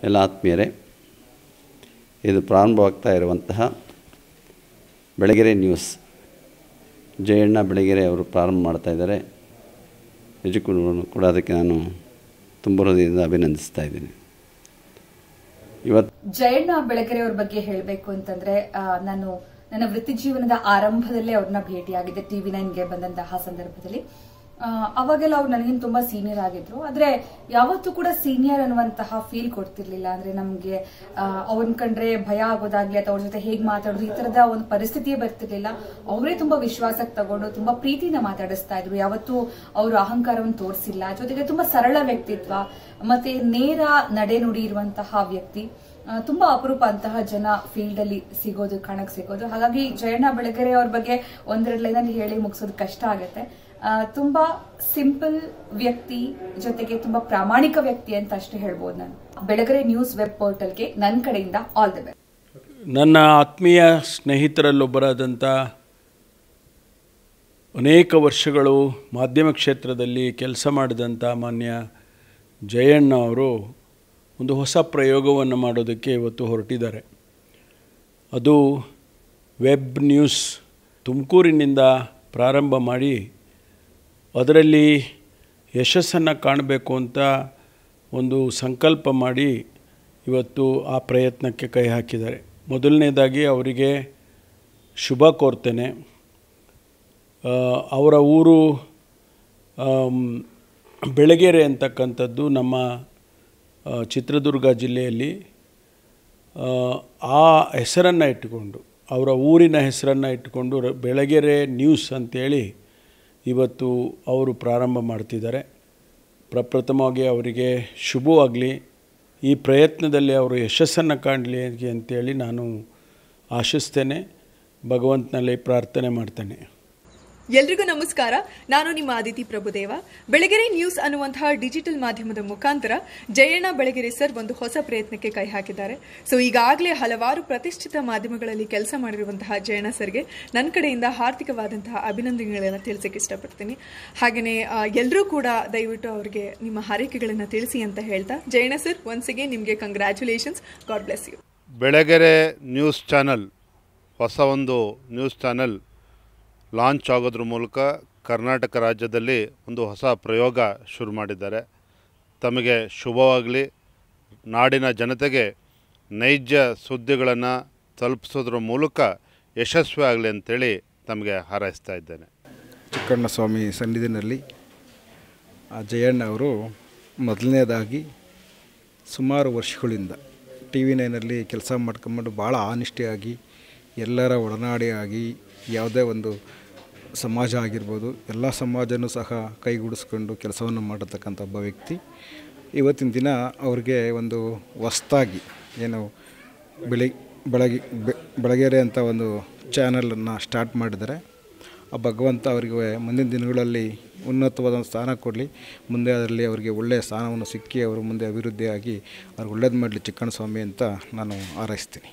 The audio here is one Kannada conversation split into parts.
ಎಲ್ಲ ಆತ್ಮೀಯರೇ ಇದು ಪ್ರಾರಂಭವಾಗ್ತಾ ಇರುವಂತಹ ಬೆಳಗೆರೆ ನ್ಯೂಸ್ ಜಯಣ್ಣ ಬೆಳಗೆರೆ ಅವರು ಪ್ರಾರಂಭ ಮಾಡ್ತಾ ಇದ್ದಾರೆ ನಿಜಕ್ಕೂ ಕೂಡ ಅದಕ್ಕೆ ನಾನು ತುಂಬ ಹೃದಯದಿಂದ ಅಭಿನಂದಿಸ್ತಾ ಇದ್ದೀನಿ ಇವತ್ತು ಜಯಣ್ಣ ಬೆಳಗೆರೆ ಅವ್ರ ಬಗ್ಗೆ ಹೇಳಬೇಕು ಅಂತಂದ್ರೆ ಆ, ನಾನು ನನ್ನ ವೃತ್ತಿ ಜೀವನದ ಆರಂಭದಲ್ಲೇ ಅವ್ರನ್ನ ಭೇಟಿಯಾಗಿದ್ದೆ ಟಿವಿ ನೈನ್ಗೆ ಬಂದಂತಹ ಸಂದರ್ಭದಲ್ಲಿ ಆ, ಅವಾಗೆಲ್ಲ ಅವ್ರು ನನಗಿಂತ ತುಂಬಾ ಸೀನಿಯರ್ ಆಗಿದ್ರು ಆದ್ರೆ ಯಾವತ್ತೂ ಕೂಡ ಸೀನಿಯರ್ ಅನ್ನುವಂತಹ ಫೀಲ್ ಕೊಡ್ತಿರ್ಲಿಲ್ಲ ಅಂದ್ರೆ ನಮ್ಗೆ ಅವ್ರನ್ ಕಂಡ್ರೆ ಭಯ ಆಗೋದಾಗ್ಲಿ ಅಥವಾ ಅವ್ರ ಜೊತೆ ಹೇಗ್ ಮಾತಾಡೋದು ಈ ತರದ ಒಂದು ಪರಿಸ್ಥಿತಿಯೇ ಬರ್ತಿರ್ಲಿಲ್ಲ ಅವರೇ ತುಂಬಾ ವಿಶ್ವಾಸಕ್ಕೆ ತಗೊಂಡು ತುಂಬಾ ಪ್ರೀತಿಯಿಂದ ಮಾತಾಡಿಸ್ತಾ ಇದ್ರು ಯಾವತ್ತೂ ಅವರು ಅಹಂಕಾರವನ್ನು ತೋರಿಸಿಲ್ಲ ಜೊತೆಗೆ ತುಂಬಾ ಸರಳ ವ್ಯಕ್ತಿತ್ವ ಮತ್ತೆ ನೇರ ನಡೆನುಡಿ ಇರುವಂತಹ ವ್ಯಕ್ತಿ ಆ, ತುಂಬಾ ಅಪರೂಪ ಅಂತಹ ಜನ ಫೀಲ್ಡ್ ಅಲ್ಲಿ ಸಿಗೋದು ಕಾಣಕ್ ಸಿಗೋದು ಹಾಗಾಗಿ ಜಯಣ್ಣ ಬೆಳಗೆರೆ ಅವ್ರ ಬಗ್ಗೆ ಒಂದೆರಡು ಲೈನಲ್ಲಿ ಹೇಳಿ ಮುಗಿಸೋದು ಕಷ್ಟ ಆಗುತ್ತೆ ಆ, ತುಂಬಾ ಸಿಂಪಲ್ ವ್ಯಕ್ತಿ ಜೊತೆಗೆ ತುಂಬಾ ಪ್ರಾಮಾಣಿಕ ವ್ಯಕ್ತಿ ಅಂತ ಅಷ್ಟೇ ಹೇಳ್ಬೋದು ನಾನು ಬೆಳಗೆರೆ ನ್ಯೂಸ್ ವೆಬ್ ಪೋರ್ಟಲ್ಗೆ ನನ್ನ ಕಡೆಯಿಂದ ಆಲ್ ದಿ ಬೆಸ್ಟ್ ನನ್ನ ಆತ್ಮೀಯ ಸ್ನೇಹಿತರಲ್ಲೊಬ್ಬರಾದಂಥ ಅನೇಕ ವರ್ಷಗಳು ಮಾಧ್ಯಮ ಕ್ಷೇತ್ರದಲ್ಲಿ ಕೆಲಸ ಮಾಡಿದಂಥ ಮಾನ್ಯ ಜಯಣ್ಣ ಅವರು ಒಂದು ಹೊಸ ಪ್ರಯೋಗವನ್ನು ಮಾಡೋದಕ್ಕೆ ಇವತ್ತು ಹೊರಟಿದ್ದಾರೆ ಅದು ವೆಬ್ ನ್ಯೂಸ್ ತುಮಕೂರಿನಿಂದ ಪ್ರಾರಂಭ ಮಾಡಿ ಅದರಲ್ಲಿ ಯಶಸ್ಸನ್ನು ಕಾಣಬೇಕು ಅಂತ ಒಂದು ಸಂಕಲ್ಪ ಮಾಡಿ ಇವತ್ತು ಆ ಪ್ರಯತ್ನಕ್ಕೆ ಕೈ ಹಾಕಿದ್ದಾರೆ ಮೊದಲನೇದಾಗಿ ಅವರಿಗೆ ಶುಭ ಕೋರ್ತೇನೆ ಆ, ಅವರ ಊರು ಆಮ್, ಬೆಳಗೆರೆ ಅಂತಕ್ಕಂಥದ್ದು ನಮ್ಮ ಆ, ಚಿತ್ರದುರ್ಗ ಜಿಲ್ಲೆಯಲ್ಲಿ ಆ, ಆ ಹೆಸರನ್ನು ಇಟ್ಟುಕೊಂಡು ಅವರ ಊರಿನ ಹೆಸರನ್ನು ಇಟ್ಟುಕೊಂಡು ರ- ಬೆಳಗೆರೆ ನ್ಯೂಸ್ ಅಂತೇಳಿ ಇವತ್ತು ಅವರು ಪ್ರಾರಂಭ ಮಾಡ್ತಿದ್ದಾರೆ ಪ್ರಪ್ರಥಮವಾಗಿ ಅವರಿಗೆ ಶುಭವಾಗಲಿ ಈ ಪ್ರಯತ್ನದಲ್ಲಿ ಅವರು ಯಶಸ್ಸನ್ನು ಕಾಣಲಿ ಅಂತೇಳಿ ನಾನು ಆಶಿಸ್ತೇನೆ ಭಗವಂತನಲ್ಲಿ ಪ್ರಾರ್ಥನೆ ಮಾಡ್ತೇನೆ ಎಲ್ರಿಗೂ ನಮಸ್ಕಾರ ನಾನು ನಿಮ್ಮ ಅದಿತಿ ಪ್ರಭುದೇವ ಬೆಳಗೆರೆ ನ್ಯೂಸ್ ಅನ್ನುವಂತಹ ಡಿಜಿಟಲ್ ಮಾಧ್ಯಮದ ಮುಖಾಂತರ ಜಯಣ್ಣ ಬೆಳಗೆರೆ ಸರ್ ಒಂದು ಹೊಸ ಪ್ರಯತ್ನಕ್ಕೆ ಕೈ ಹಾಕಿದ್ದಾರೆ ಸೊ ಈಗಾಗಲೇ ಹಲವಾರು ಪ್ರತಿಷ್ಠಿತ ಮಾಧ್ಯಮಗಳಲ್ಲಿ ಕೆಲಸ ಮಾಡಿರುವಂತಹ ಜಯಣ್ಣ ಸರ್ಗೆ ನನ್ನ ಕಡೆಯಿಂದ ಹಾರ್ದಿಕವಾದಂತಹ ಅಭಿನಂದನೆಗಳನ್ನು ತಿಳಿಸಕ್ಕೆ ಇಷ್ಟಪಡ್ತೀನಿ ಹಾಗೆಯೇ ಎಲ್ಲರೂ ಕೂಡ ದಯವಿಟ್ಟು ಅವರಿಗೆ ನಿಮ್ಮ ಹಾರೈಕೆಗಳನ್ನು ತಿಳಿಸಿ ಅಂತ ಹೇಳ್ತಾ ಜಯಣ್ಣ ಸರ್ ಒನ್ಸಿಗೆ ನಿಮಗೆ congratulations god bless you Belagere news channel ಹೊಸ ಒಂದು ನ್ಯೂಸ್ ಚಾನಲ್ ಲಾಂಚ್ ಆಗೋದ್ರ ಮೂಲಕ ಕರ್ನಾಟಕ ರಾಜ್ಯದಲ್ಲಿ ಒಂದು ಹೊಸ ಪ್ರಯೋಗ ಶುರು ಮಾಡಿದ್ದಾರೆ ತಮಗೆ ಶುಭವಾಗಲಿ ನಾಡಿನ ಜನತೆಗೆ ನೈಜ ಸುದ್ದಿಗಳನ್ನು ತಲುಪಿಸೋದ್ರ ಮೂಲಕ ಯಶಸ್ವಿ ಆಗಲಿ ಅಂತೇಳಿ ತಮಗೆ ಹಾರೈಸ್ತಾ ಇದ್ದೇನೆ ಚಿಕ್ಕಣ್ಣ ಸ್ವಾಮಿ ಸನ್ನಿಧಿನಲ್ಲಿ ಆ ಜಯಣ್ಣ ಅವರು ಮೊದಲನೇದಾಗಿ ಸುಮಾರು ವರ್ಷಗಳಿಂದ ಟಿ ವಿ ನೈನಲ್ಲಿ ಕೆಲಸ ಮಾಡ್ಕೊಂಬಂಡು ಭಾಳ ಆನಿಷ್ಟಿಯಾಗಿ ಎಲ್ಲರ ಒಡನಾಡಿಯಾಗಿ ಯಾವುದೇ ಒಂದು ಸಮಾಜ ಆಗಿರ್ಬೋದು ಎಲ್ಲ ಸಮಾಜನೂ ಸಹ ಕೈಗೂಡಿಸ್ಕೊಂಡು ಕೆಲಸವನ್ನು ಮಾಡತಕ್ಕಂಥ ಒಬ್ಬ ವ್ಯಕ್ತಿ ಇವತ್ತಿನ ದಿನ ಅವ್ರಿಗೆ ಒಂದು ಹೊಸ್ದಾಗಿ ಏನು ಬೆಳಿ ಬೆಳಗ್ಗೆ ಬೆ- ಬೆಳಗೆರೆ ಅಂತ ಒಂದು ಚಾನಲನ್ನು ಸ್ಟಾರ್ಟ್ ಮಾಡಿದ್ದಾರೆ ಆ ಭಗವಂತ ಅವರಿಗೆ ಮುಂದಿನ ದಿನಗಳಲ್ಲಿ ಉನ್ನತವಾದ ಸ್ಥಾನ ಕೊಡಲಿ ಮುಂದೆ ಅದರಲ್ಲಿ ಅವರಿಗೆ ಒಳ್ಳೆಯ ಸ್ಥಾನವನ್ನು ಸಿಕ್ಕಿ ಅವರು ಮುಂದೆ ಅಭಿವೃದ್ಧಿಯಾಗಿ ಅವ್ರಿಗೆ ಒಳ್ಳೇದು ಮಾಡಲಿ ಚಿಕ್ಕಣ್ಣ ಸ್ವಾಮಿ ಅಂತ ನಾನು ಹಾರೈಸ್ತೀನಿ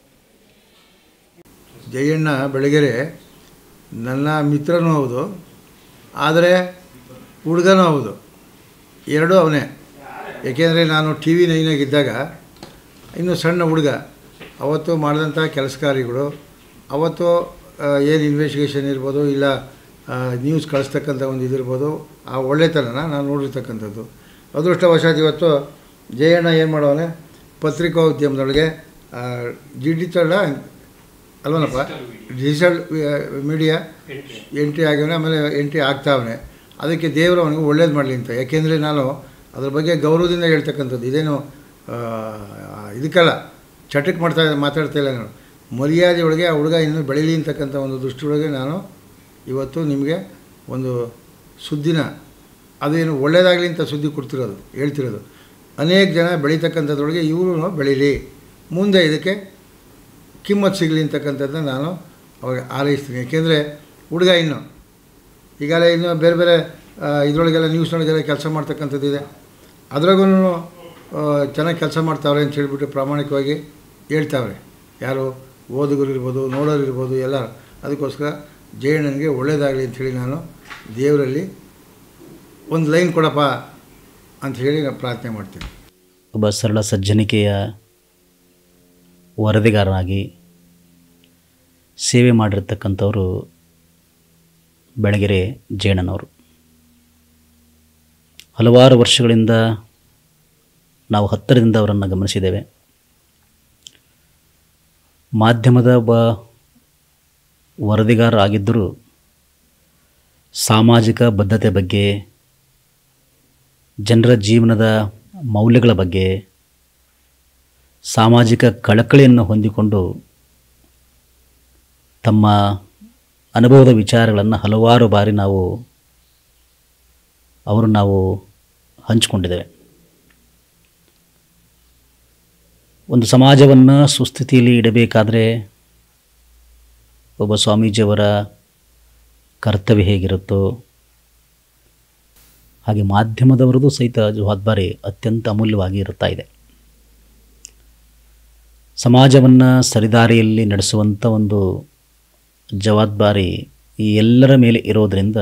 ಜಯಣ್ಣ ಬೆಳಗೆರೆ ನನ್ನ ಮಿತ್ರನೂ ಹೌದು ಆದರೆ ಹುಡುಗನೂ ಹೌದು ಎರಡೂ ಅವನೇ ಏಕೆಂದರೆ ನಾನು ಟಿ ವಿ ನೈನಾಗಿದ್ದಾಗ ಇನ್ನೂ ಸಣ್ಣ ಹುಡುಗ ಅವತ್ತು ಮಾಡಿದಂಥ ಕೆಲಸ ಕಾರ್ಯಗಳು ಅವತ್ತು ಏನು ಇನ್ವೆಸ್ಟಿಗೇಷನ್ ಇರ್ಬೋದು ಇಲ್ಲ ನ್ಯೂಸ್ ಕಳಿಸ್ತಕ್ಕಂಥ ಒಂದು ಇದಿರ್ಬೋದು ಆ ಒಳ್ಳೆತನನ ನಾನು ನೋಡಿರ್ತಕ್ಕಂಥದ್ದು ಅದೃಷ್ಟವಶಾತ್ ಇವತ್ತು ಜಯಣ್ಣ ಏನು ಮಾಡೋನೆ ಪತ್ರಿಕೋದ್ಯಮದೊಳಗೆ ಡಿಜಿಟಲ್ ಅಲ್ವನಪ್ಪ ಡಿಜಿಟಲ್ ಮೀಡಿಯಾ ಎಂಟ್ರಿ ಆಗ್ಯವನೆ ಆಮೇಲೆ ಎಂಟ್ರಿ ಆಗ್ತಾವನೆ ಅದಕ್ಕೆ ದೇವರು ಅವನಿಗೆ ಒಳ್ಳೇದು ಮಾಡಲಿ ಅಂತ ಯಾಕೆಂದರೆ ನಾನು ಅದ್ರ ಬಗ್ಗೆ ಗೌರವದಿಂದ ಹೇಳ್ತಕ್ಕಂಥದ್ದು ಇದೇನು ಆ, ಇದಕ್ಕಲ್ಲ ಚಟಕ್ಕೆ ಮಾಡ್ತಾ ಮಾತಾಡ್ತಾ ಇಲ್ಲ ನಾನು ಮರ್ಯಾದೆಯೊಳಗೆ ಆ ಹುಡುಗ ಇನ್ನೂ ಬೆಳೀಲಿ ಅಂತಕ್ಕಂಥ ಒಂದು ದೃಷ್ಟಿಯೊಳಗೆ ನಾನು ಇವತ್ತು ನಿಮಗೆ ಒಂದು ಸುದ್ದಿನ ಅದೇನು ಒಳ್ಳೆಯದಾಗಲಿ ಅಂತ ಸುದ್ದಿ ಕೊಡ್ತಿರೋದು ಹೇಳ್ತಿರೋದು ಅನೇಕ ಜನ ಬೆಳೀತಕ್ಕಂಥದ್ರೊಳಗೆ ಇವರು ಬೆಳೀಲಿ ಮುಂದೆ ಇದಕ್ಕೆ ಕಿಮ್ಮತ್ತು ಸಿಗಲಿ ಅಂತಕ್ಕಂಥದ್ದನ್ನ ನಾನು ಅವಾಗ ಹಾರೈಸ್ತೀನಿ ಯಾಕೆಂದರೆ ಹುಡುಗ ಇನ್ನು ಈಗಾಗಲೇ ಇನ್ನು ಬೇರೆ ಬೇರೆ ಆ, ಇದ್ರೊಳಗೆಲ್ಲ ನ್ಯೂಸ್ನೊಳಗೆಲ್ಲ ಕೆಲಸ ಮಾಡ್ತಕ್ಕಂಥದ್ದಿದೆ ಅದ್ರಾಗೂ ಚೆನ್ನಾಗಿ ಕೆಲಸ ಮಾಡ್ತಾವ್ರೆ ಅಂತ ಹೇಳ್ಬಿಟ್ಟು ಪ್ರಾಮಾಣಿಕವಾಗಿ ಹೇಳ್ತಾವ್ರೆ ಯಾರು ಓದುಗರು ಇರ್ಬೋದು ನೋಡೋರು ಇರ್ಬೋದು ಎಲ್ಲ ಅದಕ್ಕೋಸ್ಕರ ಜಯಣ್ಣನಿಗೆ ಒಳ್ಳೇದಾಗಲಿ ಅಂಥೇಳಿ ನಾನು ದೇವರಲ್ಲಿ ಒಂದು ಲೈನ್ ಕೊಡಪ್ಪ ಅಂತ ಹೇಳಿ ನಾನು ಪ್ರಾರ್ಥನೆ ಮಾಡ್ತೀನಿ ಒಬ್ಬ ಸರಳ ಸಜ್ಜನಿಕೆಯ ವರದಿಗಾರನಾಗಿ ಸೇವೆ ಮಾಡಿರ್ತಕ್ಕಂಥವರು ಬೆಳಗೆರೆ ಜೇಣನವರು ಹಲವಾರು ವರ್ಷಗಳಿಂದ ನಾವು ಹತ್ತಿರದಿಂದ ಅವರನ್ನು ಗಮನಿಸಿದ್ದೇವೆ ಮಾಧ್ಯಮದ ಒಬ್ಬ ವರದಿಗಾರ ಆಗಿದ್ದರೂ ಸಾಮಾಜಿಕ ಬದ್ಧತೆ ಬಗ್ಗೆ ಜನರ ಜೀವನದ ಮೌಲ್ಯಗಳ ಬಗ್ಗೆ ಸಾಮಾಜಿಕ ಕಳಕಳಿಯನ್ನು ಹೊಂದಿಕೊಂಡು ತಮ್ಮ ಅನುಭವದ ವಿಚಾರಗಳನ್ನು ಹಲವಾರು ಬಾರಿ ನಾವು ಅವರು ನಾವು ಹಂಚಿಕೊಂಡಿದ್ದೇವೆ ಒಂದು ಸಮಾಜವನ್ನು ಸುಸ್ಥಿತಿಯಲ್ಲಿ ಇಡಬೇಕಾದರೆ ಒಬ್ಬ ಸ್ವಾಮೀಜಿಯವರ ಕರ್ತವ್ಯ ಹೇಗಿರುತ್ತೋ ಹಾಗೆ ಮಾಧ್ಯಮದವರದು ಸಹಿತ ಜವಾಬ್ದಾರಿ ಅತ್ಯಂತ ಅಮೂಲ್ಯವಾಗಿ ಇರುತ್ತಾ ಇದೆ ಸಮಾಜವನ್ನು ಸರಿದಾರಿಯಲ್ಲಿ ನಡೆಸುವಂಥ ಒಂದು ಜವಾಬ್ದಾರಿ ಈ ಎಲ್ಲರ ಮೇಲೆ ಇರೋದರಿಂದ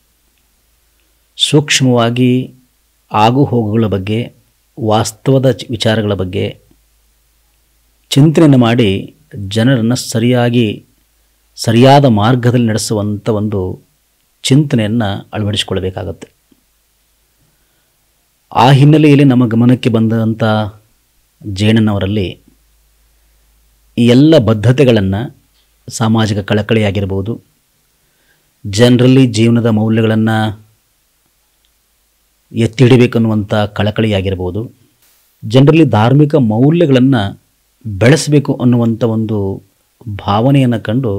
ಸೂಕ್ಷ್ಮವಾಗಿ ಆಗು ಹೋಗುಗಳ ಬಗ್ಗೆ ವಾಸ್ತವದ ಚ- ವಿಚಾರಗಳ ಬಗ್ಗೆ ಚಿಂತನೆಯನ್ನು ಮಾಡಿ ಜನರನ್ನು ಸರಿಯಾಗಿ ಸರಿಯಾದ ಮಾರ್ಗದಲ್ಲಿ ನಡೆಸುವಂಥ ಒಂದು ಚಿಂತನೆಯನ್ನು ಅಳವಡಿಸಿಕೊಳ್ಬೇಕಾಗತ್ತೆ ಆ ಹಿನ್ನೆಲೆಯಲ್ಲಿ ನಮ್ಮ ಗಮನಕ್ಕೆ ಬಂದಂಥ ಜೇಣನವರಲ್ಲಿ ಈ ಎಲ್ಲ ಬದ್ಧತೆಗಳನ್ನು ಸಾಮಾಜಿಕ ಕಳಕಳಿಯಾಗಿರ್ಬೋದು ಜನರಲ್ಲಿ ಜೀವನದ ಮೌಲ್ಯಗಳನ್ನು ಎತ್ತಿ ಹಿಡಿಬೇಕನ್ನುವಂಥ ಕಳಕಳಿಯಾಗಿರ್ಬೋದು ಜನರಲ್ಲಿ ಧಾರ್ಮಿಕ ಮೌಲ್ಯಗಳನ್ನು ಬೆಳೆಸಬೇಕು ಅನ್ನುವಂಥ ಒಂದು ಭಾವನೆಯನ್ನು ಕಂಡು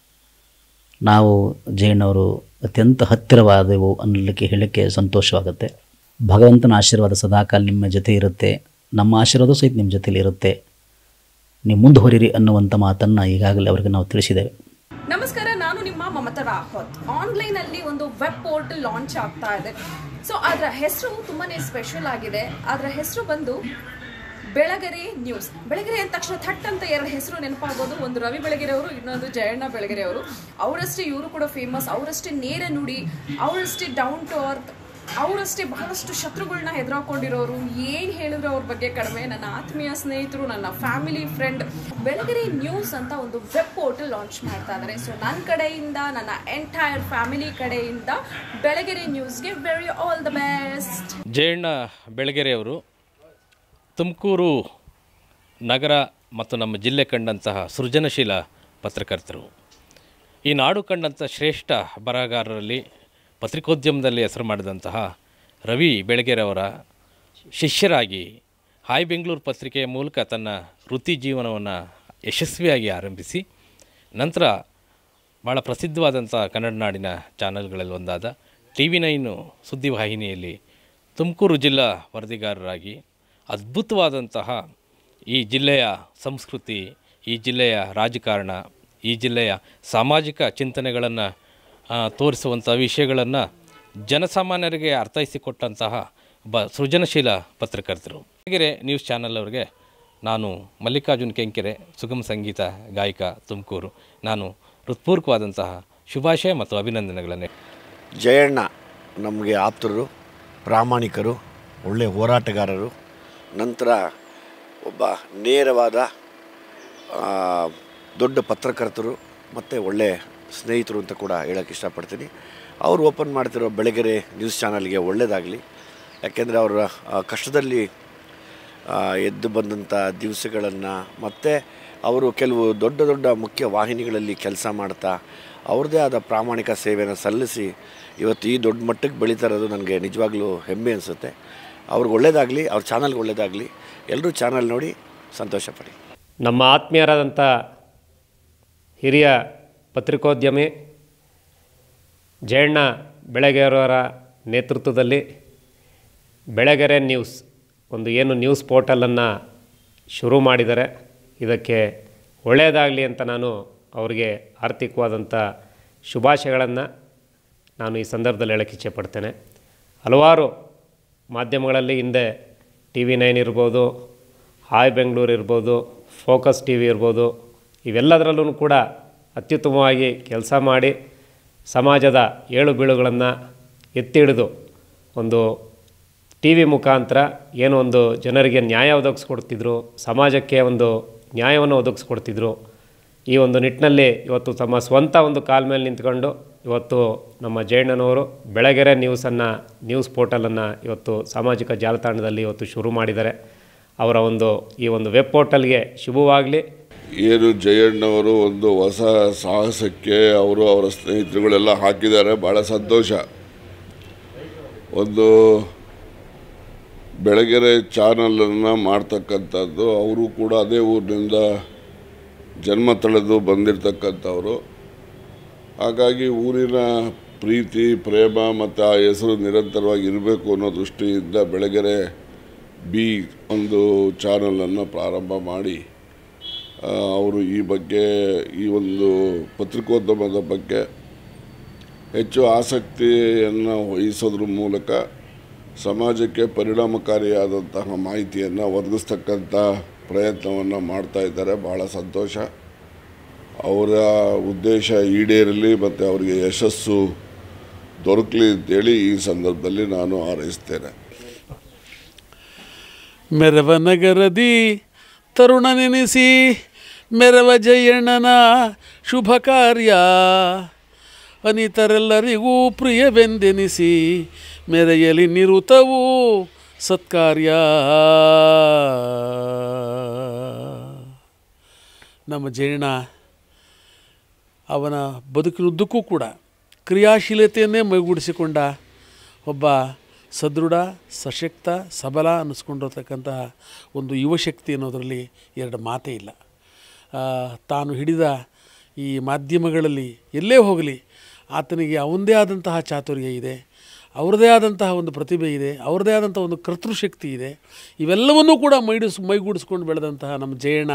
ನಾವು ಜೈನವರು ಅತ್ಯಂತ ಹತ್ತಿರವಾದೆವು ಅನ್ನಲಿಕ್ಕೆ ಹೇಳಲಿಕ್ಕೆ ಸಂತೋಷವಾಗುತ್ತೆ ಭಗವಂತನ ಆಶೀರ್ವಾದ ಸದಾಕಾಲ ನಿಮ್ಮ ಜೊತೆ ಇರುತ್ತೆ ನಮ್ಮ ಆಶೀರ್ವಾದ ಸಹಿತ ನಿಮ್ಮ ಜೊತೆಲಿ ಇರುತ್ತೆ ನೀವು ಮುಂದುವರಿರಿ ಅನ್ನುವಂಥ ಮಾತನ್ನು ಈಗಾಗಲೇ ಅವರಿಗೆ ನಾವು ತಿಳಿಸಿದ್ದೇವೆ ನಮಸ್ಕಾರ ನಾನು ನಿಮ್ಮ ಮಮತಾ ರಾಹತ್ ಆನ್ಲೈನ್ ಅಲ್ಲಿ ಒಂದು ವೆಬ್ ಪೋರ್ಟಲ್ ಲಾಂಚ್ ಆಗ್ತಾ ಇದೆ ಸೊ ಅದರ ಹೆಸರು ತುಂಬಾನೇ ಸ್ಪೆಷಲ್ ಆಗಿದೆ ಅದರ ಹೆಸರು ಬಂದು ಬೆಳಗೆರೆ ನ್ಯೂಸ್ ಬೆಳಗೆರೆ ಅಂದ ತಕ್ಷಣ ಥಟ್ ಅಂತ ಎರಡು ಹೆಸರು ನೆನಪಾಗೋದು ಒಂದು ರವಿ ಬೆಳಗೆರೆ ಅವರು ಇನ್ನೊಂದು ಜಯಣ್ಣ ಬೆಳಗೆರೆ ಅವರು ಅವರಷ್ಟೇ ಇವರು ಕೂಡ ಫೇಮಸ್ ಅವರಷ್ಟೇ ನೇರ ನುಡಿ ಅವರಷ್ಟೇ ಡೌನ್ ಟು ಅರ್ತ್ ಅವರಷ್ಟೇ ಬಹಳಷ್ಟು ಶತ್ರುಗಳನ್ನ ಎದುರಾಕೊಂಡಿರೋರು ಏನು ಹೇಳಿದ್ರು ಅವ್ರ ಬಗ್ಗೆ ಕಡಿಮೆ ನನ್ನ ಆತ್ಮೀಯ ಸ್ನೇಹಿತರು ನನ್ನ ಫ್ಯಾಮಿಲಿ ಫ್ರೆಂಡ್ ಬೆಳಗೆರೆ ನ್ಯೂಸ್ ಅಂತ ಒಂದು ವೆಬ್ ಪೋರ್ಟಲ್ ಲಾಂಚ್ ಮಾಡ್ತಾ ಇದ್ದಾರೆ ಸೊ ನನ್ನ ಕಡೆಯಿಂದ ನನ್ನ ಎಂಟೈರ್ ಫ್ಯಾಮಿಲಿ ಕಡೆಯಿಂದ ಬೆಳಗೆರೆ ನ್ಯೂಸ್ಗೆ very all the best Jayanna ಬೆಳಗೆರೆಯವರು ತುಮಕೂರು ನಗರ ಮತ್ತು ನಮ್ಮ ಜಿಲ್ಲೆ ಕಂಡಂತಹ ಸೃಜನಶೀಲ ಪತ್ರಕರ್ತರು ಈ ನಾಡು ಕಂಡಂಥ ಶ್ರೇಷ್ಠ ಬರಹಗಾರರಲ್ಲಿ ಪತ್ರಿಕೋದ್ಯಮದಲ್ಲಿ ಹೆಸರು ಮಾಡಿದಂತಹ ರವಿ ಬೆಳಗೆರೆಯವರ ಶಿಷ್ಯರಾಗಿ ಹಾಯ್ ಬೆಂಗಳೂರು ಪತ್ರಿಕೆಯ ಮೂಲಕ ತನ್ನ ವೃತ್ತಿ ಜೀವನವನ್ನು ಯಶಸ್ವಿಯಾಗಿ ಆರಂಭಿಸಿ ನಂತರ ಭಾಳ ಪ್ರಸಿದ್ಧವಾದಂಥ ಕನ್ನಡ ನಾಡಿನ ಚಾನಲ್ಗಳಲ್ಲಿ ಒಂದಾದ ಟಿ ವಿ ನೈನು ಸುದ್ದಿವಾಹಿನಿಯಲ್ಲಿ ತುಮಕೂರು ಜಿಲ್ಲಾ ವರದಿಗಾರರಾಗಿ ಅದ್ಭುತವಾದಂತಹ ಈ ಜಿಲ್ಲೆಯ ಸಂಸ್ಕೃತಿ ಈ ಜಿಲ್ಲೆಯ ರಾಜಕಾರಣ ಈ ಜಿಲ್ಲೆಯ ಸಾಮಾಜಿಕ ಚಿಂತನೆಗಳನ್ನು ತೋರಿಸುವಂಥ ವಿಷಯಗಳನ್ನು ಜನಸಾಮಾನ್ಯರಿಗೆ ಅರ್ಥೈಸಿಕೊಟ್ಟಂತಹ ಒಬ್ಬ ಸೃಜನಶೀಲ ಪತ್ರಕರ್ತರು ಹಾಗೆಯೇ ನ್ಯೂಸ್ ಚಾನಲ್ ಅವರಿಗೆ ನಾನು ಮಲ್ಲಿಕಾರ್ಜುನ್ ಕೆಂಕೆರೆ ಸುಗಮ ಸಂಗೀತ ಗಾಯಕ ತುಮಕೂರು ನಾನು ಹೃತ್ಪೂರ್ವಕವಾದಂತಹ ಶುಭಾಶಯ ಮತ್ತು ಅಭಿನಂದನೆಗಳನ್ನು ಜಯಣ್ಣ ನಮಗೆ ಆಪ್ತರು ಪ್ರಾಮಾಣಿಕರು ಒಳ್ಳೆಯ ಹೋರಾಟಗಾರರು ನಂತರ ಒಬ್ಬ ನೇರವಾದ ಆ, ದೊಡ್ಡ ಪತ್ರಕರ್ತರು ಮತ್ತು ಒಳ್ಳೆಯ ಸ್ನೇಹಿತರು ಅಂತ ಕೂಡ ಹೇಳೋಕ್ಕೆ ಇಷ್ಟಪಡ್ತೀನಿ ಅವರು ಓಪನ್ ಮಾಡ್ತಿರೋ ಬೆಳಗೆರೆ ನ್ಯೂಸ್ ಚಾನಲ್ಗೆ ಒಳ್ಳೆಯದಾಗಲಿ ಯಾಕೆಂದರೆ ಅವರ ಆ, ಕಷ್ಟದಲ್ಲಿ ಆ, ಎದ್ದು ಬಂದಂಥ ದಿವಸಗಳನ್ನು ಮತ್ತು ಅವರು ಕೆಲವು ದೊಡ್ಡ ದೊಡ್ಡ ಮುಖ್ಯ ವಾಹಿನಿಗಳಲ್ಲಿ ಕೆಲಸ ಮಾಡ್ತಾ ಅವ್ರದ್ದೇ ಆದ ಪ್ರಾಮಾಣಿಕ ಸೇವೆಯನ್ನು ಸಲ್ಲಿಸಿ ಇವತ್ತು ಈ ದೊಡ್ಡ ಮಟ್ಟಕ್ಕೆ ಬೆಳೀತಾ ಇರೋದು ನನಗೆ ನಿಜವಾಗ್ಲೂ ಹೆಮ್ಮೆ ಅನಿಸುತ್ತೆ ಅವ್ರಿಗೆ ಒಳ್ಳೇದಾಗಲಿ ಅವ್ರ ಚಾನಲ್ಗೆ ಒಳ್ಳೇದಾಗಲಿ ಎಲ್ಲರೂ ಚಾನಲ್ ನೋಡಿ ಸಂತೋಷಪಡಿ ನಮ್ಮ ಆತ್ಮೀಯರಾದಂಥ ಹಿರಿಯ ಪತ್ರಿಕೋದ್ಯಮಿ ಜಯಣ್ಣ ಬೆಳಗೆರೆಯವರ ನೇತೃತ್ವದಲ್ಲಿ ಬೆಳಗೆರೆ ನ್ಯೂಸ್ ಒಂದು ಏನು ನ್ಯೂಸ್ ಪೋರ್ಟಲನ್ನು ಶುರು ಮಾಡಿದ್ದಾರೆ ಇದಕ್ಕೆ ಒಳ್ಳೆಯದಾಗಲಿ ಅಂತ ನಾನು ಅವರಿಗೆ ಆರ್ಥಿಕವಾದಂಥ ಶುಭಾಶಯಗಳನ್ನು ನಾನು ಈ ಸಂದರ್ಭದಲ್ಲಿ ಹೇಳೋಕ್ಕೆ ಇಚ್ಛೆಪಡ್ತೇನೆ ಹಲವಾರು ಮಾಧ್ಯಮಗಳಲ್ಲಿ ಹಿಂದೆ ಟಿ ವಿ ನೈನ್ ಇರ್ಬೋದು ಹಾಯ್ ಬೆಂಗಳೂರು ಇರ್ಬೋದು ಫೋಕಸ್ ಟಿ ವಿ ಇರ್ಬೋದು ಇವೆಲ್ಲದರಲ್ಲೂ ಕೂಡ ಅತ್ಯುತ್ತಮವಾಗಿ ಕೆಲಸ ಮಾಡಿ ಸಮಾಜದ ಏಳು ಬೀಳುಗಳನ್ನು ಎತ್ತಿ ಹಿಡಿದು ಒಂದು ಟಿ ವಿ ಮುಖಾಂತರ ಏನೋ ಒಂದು ಜನರಿಗೆ ನ್ಯಾಯ ಒದಗಿಸ್ಕೊಡ್ತಿದ್ರು ಸಮಾಜಕ್ಕೆ ಒಂದು ನ್ಯಾಯವನ್ನು ಒದಗಿಸ್ಕೊಡ್ತಿದ್ರು ಈ ಒಂದು ನಿಟ್ಟಿನಲ್ಲಿ ಇವತ್ತು ತಮ್ಮ ಸ್ವಂತ ಒಂದು ಕಾಲ ಮೇಲೆ ನಿಂತ್ಕೊಂಡು ಇವತ್ತು ನಮ್ಮ ಜಯಣ್ಣನವರು ಬೆಳಗೆರೆ ನ್ಯೂಸನ್ನು ನ್ಯೂಸ್ ಪೋರ್ಟಲನ್ನು ಇವತ್ತು ಸಾಮಾಜಿಕ ಜಾಲತಾಣದಲ್ಲಿ ಇವತ್ತು ಶುರು ಮಾಡಿದ್ದಾರೆ ಅವರ ಒಂದು ಈ ಒಂದು ವೆಬ್ ಪೋರ್ಟಲ್ಗೆ ಶುಭವಾಗಲಿ ಏನು ಜಯಣ್ಣವರು ಒಂದು ಹೊಸ ಸಾಹಸಕ್ಕೆ ಅವರು ಅವರ ಸ್ನೇಹಿತರುಗಳೆಲ್ಲ ಹಾಕಿದ್ದಾರೆ ಭಾಳ ಸಂತೋಷ ಒಂದು ಬೆಳಗೆರೆ ಚಾನಲನ್ನು ಮಾಡ್ತಕ್ಕಂಥದ್ದು ಅವರು ಕೂಡ ಅದೇ ಊರಿನಿಂದ ಜನ್ಮ ತಳೆದು ಬಂದಿರತಕ್ಕಂಥವ್ರು ಹಾಗಾಗಿ ಊರಿನ ಪ್ರೀತಿ ಪ್ರೇಮ ಮತ್ತು ಆ ಹೆಸರು ನಿರಂತರವಾಗಿ ಇರಬೇಕು ಅನ್ನೋ ದೃಷ್ಟಿಯಿಂದ ಬೆಳಗೆರೆ ಬಿ ಒಂದು ಚಾನಲನ್ನು ಪ್ರಾರಂಭ ಮಾಡಿ ಆ, ಅವರು ಈ ಬಗ್ಗೆ ಈ ಒಂದು ಪತ್ರಿಕೋದ್ಯಮದ ಬಗ್ಗೆ ಹೆಚ್ಚು ಆಸಕ್ತಿಯನ್ನು ವಹಿಸೋದ್ರ ಮೂಲಕ ಸಮಾಜಕ್ಕೆ ಪರಿಣಾಮಕಾರಿಯಾದಂತಹ ಮಾಹಿತಿಯನ್ನು ಒದಗಿಸ್ತಕ್ಕಂಥ ಪ್ರಯತ್ನವನ್ನು ಮಾಡ್ತಾ ಇದ್ದಾರೆ ಭಾಳ ಸಂತೋಷ ಅವರ ಉದ್ದೇಶ ಈಡೇರಲಿ ಮತ್ತು ಅವರಿಗೆ ಯಶಸ್ಸು ದೊರಕಲಿ ಅಂತೇಳಿ ಈ ಸಂದರ್ಭದಲ್ಲಿ ನಾನು ಹಾರೈಸ್ತೇನೆ ಮೆರವ ನಗರದಿ ತರುಣ ನೆನೆಸಿ ಮೆರವ ಜಯಣ್ಣನ ಶುಭ ಕಾರ್ಯ ಅನಿತರೆಲ್ಲರಿಗೂ ಪ್ರಿಯವೆಂದೆನಿಸಿ ಮೆರೆಯಲಿ ನಿರುತವು ಸತ್ಕಾರ್ಯ ನಮ್ಮ ಜಯಣ್ಣ ಅವನ ಬದುಕಿನುದ್ದಕ್ಕೂ ಕೂಡ ಕ್ರಿಯಾಶೀಲತೆಯನ್ನೇ ಮೈಗೂಡಿಸಿಕೊಂಡ ಒಬ್ಬ ಸದೃಢ ಸಶಕ್ತ ಸಬಲ ಅನ್ನಿಸ್ಕೊಂಡಿರ್ತಕ್ಕಂತಹ ಒಂದು ಯುವಶಕ್ತಿ ಅನ್ನೋದರಲ್ಲಿ ಎರಡು ಮಾತೇ ಇಲ್ಲ ಆ, ತಾನು ಹಿಡಿದ ಈ ಮಾಧ್ಯಮಗಳಲ್ಲಿ ಎಲ್ಲೇ ಹೋಗಲಿ ಆತನಿಗೆ ಅವನದೇ ಆದಂತಹ ಚಾತುರ್ಯ ಇದೆ ಅವ್ರದ್ದೇ ಆದಂತಹ ಒಂದು ಪ್ರತಿಭೆ ಇದೆ ಅವ್ರದ್ದೇ ಆದಂಥ ಒಂದು ಕರ್ತೃಶಕ್ತಿ ಇದೆ ಇವೆಲ್ಲವನ್ನೂ ಕೂಡ ಮೈಡಿಸ್ ಮೈಗೂಡಿಸ್ಕೊಂಡು ಬೆಳೆದಂತಹ ನಮ್ಮ ಜಯಣ್ಣ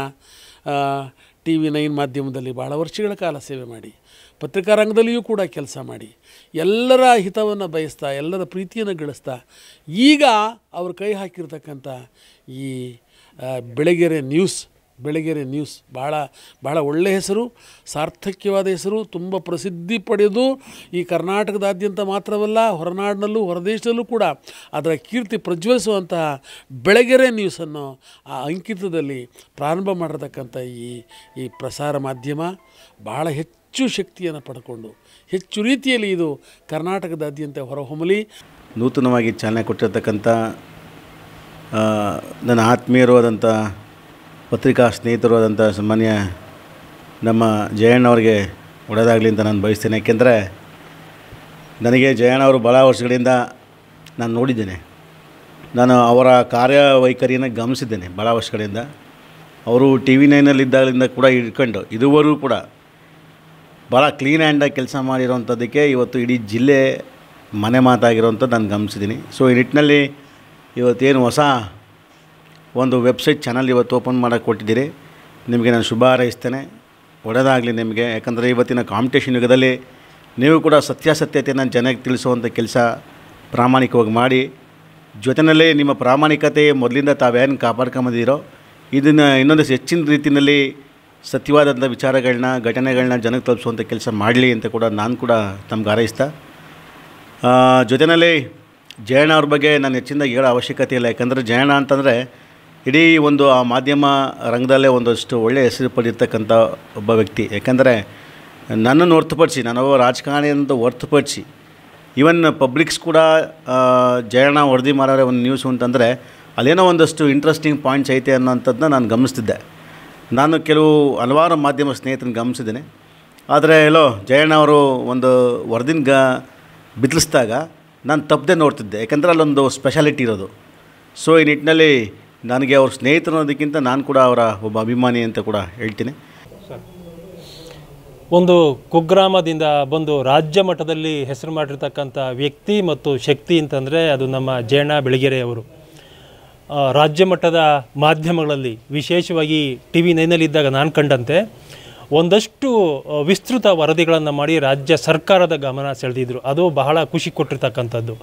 ಟಿ ವಿ ನೈನ್ ಮಾಧ್ಯಮದಲ್ಲಿ ಭಾಳ ವರ್ಷಗಳ ಕಾಲ ಸೇವೆ ಮಾಡಿ ಪತ್ರಿಕಾ ರಂಗದಲ್ಲಿಯೂ ಕೂಡ ಕೆಲಸ ಮಾಡಿ ಎಲ್ಲರ ಹಿತವನ್ನು ಬಯಸ್ತಾ ಎಲ್ಲರ ಪ್ರೀತಿಯನ್ನು ಗಳಿಸ್ತಾ ಈಗ ಅವರು ಕೈ ಹಾಕಿರ್ತಕ್ಕಂಥ ಈ ಆ, ಬೆಳಗೆರೆ ನ್ಯೂಸ್ ಬೆಳಗೆರೆ ನ್ಯೂಸ್ ಭಾಳ ಭಾಳ ಒಳ್ಳೆಯ ಹೆಸರು ಸಾರ್ಥಕ್ಯವಾದ ಹೆಸರು ತುಂಬ ಪ್ರಸಿದ್ಧಿ ಪಡೆದು ಈ ಕರ್ನಾಟಕದಾದ್ಯಂತ ಮಾತ್ರವಲ್ಲ ಹೊರನಾಡಿನಲ್ಲೂ ಹೊರದೇಶದಲ್ಲೂ ಕೂಡ ಅದರ ಕೀರ್ತಿ ಪ್ರಜ್ವಲಿಸುವಂತಹ ಬೆಳಗೆರೆ ನ್ಯೂಸನ್ನು ಆ ಅಂಕಿತದಲ್ಲಿ ಪ್ರಾರಂಭ ಮಾಡಿರ್ತಕ್ಕಂಥ ಈ ಈ ಪ್ರಸಾರ ಮಾಧ್ಯಮ ಭಾಳ ಹೆಚ್ಚು ಶಕ್ತಿಯನ್ನು ಪಡ್ಕೊಂಡು ಹೆಚ್ಚು ರೀತಿಯಲ್ಲಿ ಇದು ಕರ್ನಾಟಕದಾದ್ಯಂತ ಹೊರಹೊಮ್ಮಲಿ ನೂತನವಾಗಿ ಚಾಲನೆ ಕೊಟ್ಟಿರ್ತಕ್ಕಂಥ ಆ, ನನ್ನ ಆತ್ಮೀಯರು ಆದಂಥ ಪತ್ರಿಕಾ ಸ್ನೇಹಿತರು ಆದಂಥ ಸಾಮಾನ್ಯ ನಮ್ಮ ಜಯಣ್ಣವ್ರಿಗೆ ಒಳ್ಳೆಯದಾಗಲಿ ಅಂತ ನಾನು ಬಯಸ್ತೇನೆ ಏಕೆಂದರೆ ನನಗೆ ಜಯಣ್ಣವರು ಭಾಳ ವರ್ಷಗಳಿಂದ ನಾನು ನೋಡಿದ್ದೇನೆ ನಾನು ಅವರ ಕಾರ್ಯವೈಖರಿಯನ್ನು ಗಮನಿಸಿದ್ದೇನೆ ಭಾಳ ವರ್ಷಗಳಿಂದ ಅವರು ಟಿ ವಿ ನೈನಲ್ಲಿದ್ದಾಗಲಿಂದ ಕೂಡ ಇಟ್ಕೊಂಡು ಇದುವರೆಗೂ ಕೂಡ ಭಾಳ ಕ್ಲೀನ್ ಹ್ಯಾಂಡಾಗಿ ಕೆಲಸ ಮಾಡಿರೋವಂಥದ್ದಕ್ಕೆ ಇವತ್ತು ಇಡೀ ಜಿಲ್ಲೆ ಮನೆ ಮಾತಾಗಿರೋವಂಥದ್ದು ನಾನು ಗಮನಿಸಿದ್ದೀನಿ ಸೊ ಈ ನಿಟ್ಟಿನಲ್ಲಿ ಇವತ್ತೇನು ಹೊಸ ಒಂದು ವೆಬ್ಸೈಟ್ ಚಾನಲ್ ಇವತ್ತು ಓಪನ್ ಮಾಡೋಕ್ಕೆ ಕೊಟ್ಟಿದ್ದೀರಿ ನಿಮಗೆ ನಾನು ಶುಭ ಹಾರೈಸ್ತೇನೆ ಒಳ್ಳೆಯದಾಗಲಿ ನಿಮಗೆ ಯಾಕಂದರೆ ಇವತ್ತಿನ ಕಾಂಪಿಟೇಷನ್ ಯುಗದಲ್ಲಿ ನೀವು ಕೂಡ ಸತ್ಯಾಸತ್ಯತೆಯನ್ನು ಜನಕ್ಕೆ ತಿಳಿಸುವಂಥ ಕೆಲಸ ಪ್ರಾಮಾಣಿಕವಾಗಿ ಮಾಡಿ ಜೊತೆಯಲ್ಲಿ ನಿಮ್ಮ ಪ್ರಾಮಾಣಿಕತೆ ಮೊದಲಿಂದ ತಾವೇನು ಕಾಪಾಡ್ಕೊಂಬಂದಿರೋ ಇದನ್ನು ಇನ್ನೊಂದು ಹೆಚ್ಚಿನ ರೀತಿಯಲ್ಲಿ ಸತ್ಯವಾದಂಥ ವಿಚಾರಗಳನ್ನ ಘಟನೆಗಳನ್ನ ಜನಕ್ಕೆ ತಲುಪಿಸುವಂಥ ಕೆಲಸ ಮಾಡಲಿ ಅಂತ ಕೂಡ ನಾನು ಕೂಡ ತಮ್ಗೆ ಹಾರೈಸ್ತಾ ಆ, ಜೊತೆಯಲ್ಲಿ ಜಯಣ್ಣ ಅವ್ರ ಬಗ್ಗೆ ನಾನು ಹೆಚ್ಚಿನದಾಗಿ ಹೇಳೋ ಅವಶ್ಯಕತೆ ಇಲ್ಲ ಯಾಕಂದರೆ ಜಯಣ್ಣ ಅಂತಂದರೆ ಇಡೀ ಒಂದು ಆ ಮಾಧ್ಯಮ ರಂಗದಲ್ಲೇ ಒಂದಷ್ಟು ಒಳ್ಳೆಯ ಹೆಸರು ಪಡೆದಿರ್ತಕ್ಕಂಥ ಒಬ್ಬ ವ್ಯಕ್ತಿ ಯಾಕಂದರೆ ನನ್ನನ್ನು ಹೊರತುಪಡಿಸಿ ನಾನು ರಾಜಕಾರಣಿ ಅಂತ ಹೊರತುಪಡಿಸಿ ಈವನ್ ಪಬ್ಲಿಕ್ಸ್ ಕೂಡ ಆ, ಜಯಣ್ಣ ವರದಿ ಮಾಡೋರೆ ಒಂದು ನ್ಯೂಸು ಅಂತಂದರೆ ಅಲ್ಲೇನೋ ಒಂದಷ್ಟು ಇಂಟ್ರೆಸ್ಟಿಂಗ್ ಪಾಯಿಂಟ್ಸ್ ಐತೆ ಅನ್ನೋಂಥದ್ದನ್ನ ನಾನು ಗಮನಿಸ್ತಿದ್ದೆ ನಾನು ಕೆಲವು ಹಲವಾರು ಮಾಧ್ಯಮ ಸ್ನೇಹಿತರನ್ನ ಗಮನಿಸಿದ್ದೇನೆ ಆದರೆ ಎಲ್ಲೋ ಜಯಣ್ಣ ಅವರು ಒಂದು ವರದಿನ ಗ ಬಿತ್ತಲಿಸಿದಾಗ ನಾನು ತಪ್ಪದೆ ನೋಡ್ತಿದ್ದೆ ಯಾಕಂದರೆ ಅಲ್ಲೊಂದು ಸ್ಪೆಷಾಲಿಟಿ ಇರೋದು ಸೊ ಈ ನಿಟ್ಟಿನಲ್ಲಿ ನನಗೆ ಅವ್ರ ಸ್ನೇಹಿತರು ಅನ್ನೋದಕ್ಕಿಂತ ನಾನು ಕೂಡ ಅವರ ಒಬ್ಬ ಅಭಿಮಾನಿ ಅಂತ ಕೂಡ ಹೇಳ್ತೀನಿ ಒಂದು ಕುಗ್ರಾಮದಿಂದ ಬಂದು ರಾಜ್ಯ ಮಟ್ಟದಲ್ಲಿ ಹೆಸರು ಮಾಡಿರ್ತಕ್ಕಂಥ ವ್ಯಕ್ತಿ ಮತ್ತು ಶಕ್ತಿ ಅಂತಂದರೆ ಅದು ನಮ್ಮ ಜಯಣ್ಣ ಬೆಳಗೆರೆಯವರು ಆ, ರಾಜ್ಯ ಮಟ್ಟದ ಮಾಧ್ಯಮಗಳಲ್ಲಿ ವಿಶೇಷವಾಗಿ ಟಿ ವಿ ನೈನಲ್ಲಿದ್ದಾಗ ನಾನು ಕಂಡಂತೆ ಒಂದಷ್ಟು ಆ, ವಿಸ್ತೃತ ವರದಿಗಳನ್ನು ಮಾಡಿ ರಾಜ್ಯ ಸರ್ಕಾರದ ಗಮನ ಸೆಳೆದಿದ್ರು ಅದು ಬಹಳ ಖುಷಿ ಕೊಟ್ಟಿರ್ತಕ್ಕಂಥದ್ದು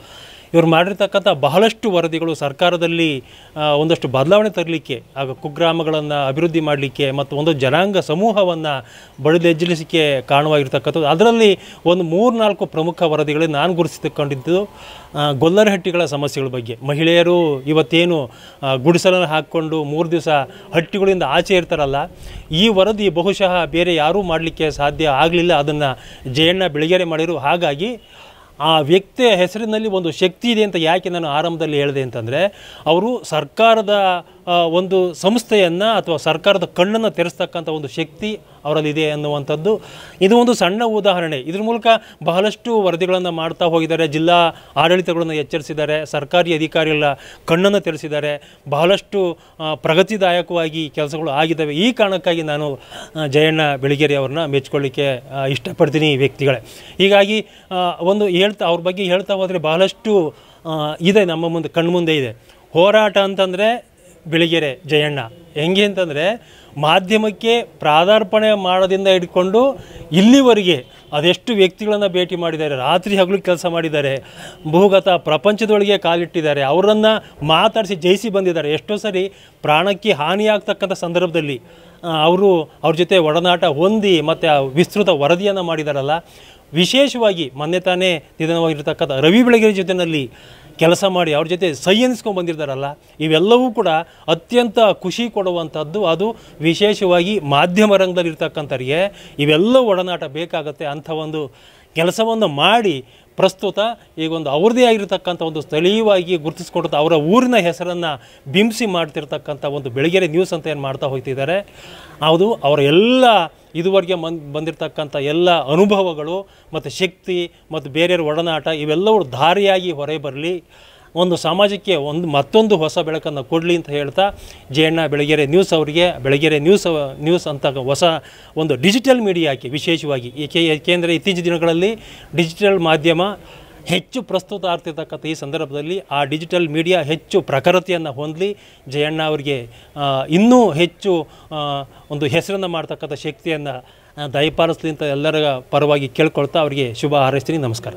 ಇವರು ಮಾಡಿರ್ತಕ್ಕಂಥ ಬಹಳಷ್ಟು ವರದಿಗಳು ಸರ್ಕಾರದಲ್ಲಿ ಆ, ಒಂದಷ್ಟು ಬದಲಾವಣೆ ತರಲಿಕ್ಕೆ ಆಗ ಕುಗ್ರಾಮಗಳನ್ನು ಅಭಿವೃದ್ಧಿ ಮಾಡಲಿಕ್ಕೆ ಮತ್ತು ಒಂದು ಜನಾಂಗ ಸಮೂಹವನ್ನು ಬಡಿದೆಜ್ಜಲಿಸಲಿಕ್ಕೆ ಕಾರಣವಾಗಿರ್ತಕ್ಕಂಥದ್ದು ಅದರಲ್ಲಿ ಒಂದು ಮೂರು ನಾಲ್ಕು ಪ್ರಮುಖ ವರದಿಗಳಲ್ಲಿ ನಾನು ಗುರುತಿಸಿಕೊಂಡಿದ್ದು ಆ, ಗೊಲ್ಲರಹಟ್ಟಿಗಳ ಸಮಸ್ಯೆಗಳ ಬಗ್ಗೆ ಮಹಿಳೆಯರು ಇವತ್ತೇನು ಆ, ಗುಡಿಸಲನ್ನು ಹಾಕ್ಕೊಂಡು ಮೂರು ದಿವಸ ಹಟ್ಟಿಗಳಿಂದ ಆಚೆ ಇರ್ತಾರಲ್ಲ ಈ ವರದಿ ಬಹುಶಃ ಬೇರೆ ಯಾರೂ ಮಾಡಲಿಕ್ಕೆ ಸಾಧ್ಯ ಆಗಲಿಲ್ಲ ಅದನ್ನು ಜಯಣ್ಣ ಬೆಳಗೆರೆ ಮಾಡಿರು ಹಾಗಾಗಿ ಆ ವ್ಯಕ್ತಿಯ ಹೆಸರಿನಲ್ಲಿ ಒಂದು ಶಕ್ತಿ ಇದೆ ಅಂತ ಯಾಕೆ ನಾನು ಆರಂಭದಲ್ಲಿ ಹೇಳಿದೆ ಅಂತಂದರೆ ಅವರು ಸರ್ಕಾರದ ಆ, ಒಂದು ಸಂಸ್ಥೆಯನ್ನು ಅಥವಾ ಸರ್ಕಾರದ ಕಣ್ಣನ್ನು ತೆರೆಸ್ತಕ್ಕಂಥ ಒಂದು ಶಕ್ತಿ ಅವರಲ್ಲಿದೆ ಅನ್ನುವಂಥದ್ದು ಇದು ಒಂದು ಸಣ್ಣ ಉದಾಹರಣೆ ಇದ್ರ ಮೂಲಕ ಬಹಳಷ್ಟು ವರದಿಗಳನ್ನು ಮಾಡ್ತಾ ಹೋಗಿದ್ದಾರೆ ಜಿಲ್ಲಾ ಆಡಳಿತಗಳನ್ನು ಎಚ್ಚರಿಸಿದ್ದಾರೆ ಸರ್ಕಾರಿ ಅಧಿಕಾರಿಗಳ ಕಣ್ಣನ್ನು ತೆರೆಸಿದ್ದಾರೆ ಬಹಳಷ್ಟು ಆ, ಪ್ರಗತಿದಾಯಕವಾಗಿ ಕೆಲಸಗಳು ಆಗಿದ್ದಾವೆ ಈ ಕಾರಣಕ್ಕಾಗಿ ನಾನು ಆ, ಜಯಣ್ಣ ಬೆಳಗೇರಿ ಅವ್ರನ್ನ ಮೆಚ್ಕೊಳ್ಳಿಕ್ಕೆ ಆ, ಇಷ್ಟಪಡ್ತೀನಿ ಈ ವ್ಯಕ್ತಿಗಳೇ ಹೀಗಾಗಿ ಆ, ಒಂದು ಹೇಳ್ತಾ ಅವ್ರ ಬಗ್ಗೆ ಹೇಳ್ತಾ ಹೋದರೆ ಬಹಳಷ್ಟು ಆ, ಇದೆ ನಮ್ಮ ಮುಂದೆ ಕಣ್ಮುಂದೆ ಇದೆ ಹೋರಾಟ ಅಂತಂದರೆ ಬೆಳಗೆರೆ ಜಯಣ್ಣ ಹೆಂಗೆ ಅಂತಂದರೆ ಮಾಧ್ಯಮಕ್ಕೆ ಪ್ರಾದಾರ್ಪಣೆ ಮಾಡೋದಿಂದ ಹಿಡ್ಕೊಂಡು ಇಲ್ಲಿವರೆಗೆ ಅದೆಷ್ಟು ವ್ಯಕ್ತಿಗಳನ್ನು ಭೇಟಿ ಮಾಡಿದ್ದಾರೆ ರಾತ್ರಿ ಹಗಲು ಕೆಲಸ ಮಾಡಿದ್ದಾರೆ ಭೂಗತ ಪ್ರಪಂಚದೊಳಗೆ ಕಾಲಿಟ್ಟಿದ್ದಾರೆ ಅವರನ್ನು ಮಾತಾಡಿಸಿ ಜಯಿಸಿ ಬಂದಿದ್ದಾರೆ ಎಷ್ಟೋ ಸರಿ ಪ್ರಾಣಕ್ಕೆ ಹಾನಿಯಾಗ್ತಕ್ಕಂಥ ಸಂದರ್ಭದಲ್ಲಿ ಆ, ಅವರು ಅವ್ರ ಜೊತೆ ಒಡನಾಟ ಹೊಂದಿ ಮತ್ತು ಆ ವಿಸ್ತೃತ ವರದಿಯನ್ನು ಮಾಡಿದಾರಲ್ಲ ವಿಶೇಷವಾಗಿ ಮೊನ್ನೆ ತಾನೇ ನಿಧನವಾಗಿರ್ತಕ್ಕಂಥ ರವಿ ಬೆಳಗೆರೆ ಜೊತೆಯಲ್ಲಿ ಕೆಲಸ ಮಾಡಿ ಅವ್ರ ಜೊತೆ ಸೈ ಎನಿಸ್ಕೊಂಡು ಬಂದಿರ್ತಾರಲ್ಲ ಇವೆಲ್ಲವೂ ಕೂಡ ಅತ್ಯಂತ ಖುಷಿ ಕೊಡುವಂಥದ್ದು ಅದು ವಿಶೇಷವಾಗಿ ಮಾಧ್ಯಮ ರಂಗದಲ್ಲಿ ಇರ್ತಕ್ಕಂಥವ್ರಿಗೆ ಇವೆಲ್ಲ ಒಡನಾಟ ಬೇಕಾಗತ್ತೆ ಅಂಥ ಒಂದು ಕೆಲಸವನ್ನು ಮಾಡಿ ಪ್ರಸ್ತುತ ಈಗ ಒಂದು ಅವ್ರದ್ದೇ ಆಗಿರ್ತಕ್ಕಂಥ ಒಂದು ಸ್ಥಳೀಯವಾಗಿ ಗುರುತಿಸ್ಕೊಡುತ್ತ ಅವರ ಊರಿನ ಹೆಸರನ್ನು ಬಿಂಬಿಸಿ ಮಾಡ್ತಿರ್ತಕ್ಕಂಥ ಒಂದು ಬೆಳಗೆರೆ ನ್ಯೂಸ್ ಅಂತ ಏನು ಮಾಡ್ತಾ ಹೋಗ್ತಿದ್ದಾರೆ ಅದು ಅವರ ಎಲ್ಲ ಇದುವರೆಗೆ ಮನ್ ಬಂದಿರತಕ್ಕಂಥ ಎಲ್ಲ ಅನುಭವಗಳು ಮತ್ತು ಶಕ್ತಿ ಮತ್ತು ಬೇರೆಯವ್ರ ಒಡನಾಟ ಇವೆಲ್ಲವೂ ದಾರಿಯಾಗಿ ಹೊರ ಬರಲಿ ಒಂದು ಸಮಾಜಕ್ಕೆ ಒಂದು ಮತ್ತೊಂದು ಹೊಸ ಬೆಳಕನ್ನು ಕೊಡಲಿ ಅಂತ ಹೇಳ್ತಾ ಜಯಣ್ಣ ಬೆಳಗೆರೆ ನ್ಯೂಸ್ ಅವರಿಗೆ ಬೆಳಗೆರೆ ನ್ಯೂಸ್ ನ್ಯೂಸ್ ಅಂತ ಹೊಸ ಒಂದು ಡಿಜಿಟಲ್ ಮೀಡಿಯಾಕ್ಕೆ ವಿಶೇಷವಾಗಿ ಏಕೆ ಏಕೆಂದರೆ ಇತ್ತೀಚಿನ ದಿನಗಳಲ್ಲಿ ಡಿಜಿಟಲ್ ಮಾಧ್ಯಮ ಹೆಚ್ಚು ಪ್ರಸ್ತುತ ಆಗ್ತಿರ್ತಕ್ಕಂಥ ಈ ಸಂದರ್ಭದಲ್ಲಿ ಆ ಡಿಜಿಟಲ್ ಮೀಡಿಯಾ ಹೆಚ್ಚು ಪ್ರಖರತೆಯನ್ನು ಹೊಂದಲಿ ಜಯಣ್ಣ ಅವರಿಗೆ ಆ, ಇನ್ನೂ ಹೆಚ್ಚು ಆ, ಒಂದು ಹೆಸರನ್ನು ಮಾಡ್ತಕ್ಕಂಥ ಶಕ್ತಿಯನ್ನು ದಯಪಾಲಿಸಲಿ ಅಂತ ಎಲ್ಲರ ಪರವಾಗಿ ಕೇಳ್ಕೊಳ್ತಾ ಅವರಿಗೆ ಶುಭ ಹಾರೈಸ್ತೀನಿ ನಮಸ್ಕಾರ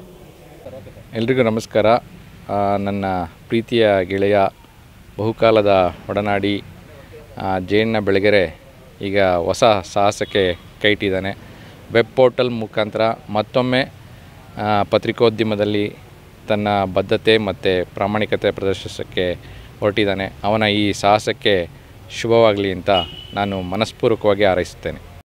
ಎಲ್ರಿಗೂ ನಮಸ್ಕಾರ ಆ, ನನ್ನ ಪ್ರೀತಿಯ ಗೆಳೆಯ ಬಹುಕಾಲದ ಒಡನಾಡಿ ಆ, ಜಯಣ್ಣ ಬೆಳಗೆರೆ ಈಗ ಹೊಸ ಸಾಹಸಕ್ಕೆ ಕೈ ಇಟ್ಟಿದ್ದಾನೆ ವೆಬ್ ಪೋರ್ಟಲ್ ಮುಖಾಂತರ ಮತ್ತೊಮ್ಮೆ ಆ, ಪತ್ರಿಕೋದ್ಯಮದಲ್ಲಿ ತನ್ನ ಬದ್ಧತೆ ಮತ್ತು ಪ್ರಾಮಾಣಿಕತೆ ಪ್ರದರ್ಶಿಸೋಕ್ಕೆ ಹೊರಟಿದ್ದಾನೆ ಅವನ ಈ ಸಾಹಸಕ್ಕೆ ಶುಭವಾಗಲಿ ಅಂತ ನಾನು ಮನಸ್ಪೂರ್ವಕವಾಗಿ ಹಾರೈಸುತ್ತೇನೆ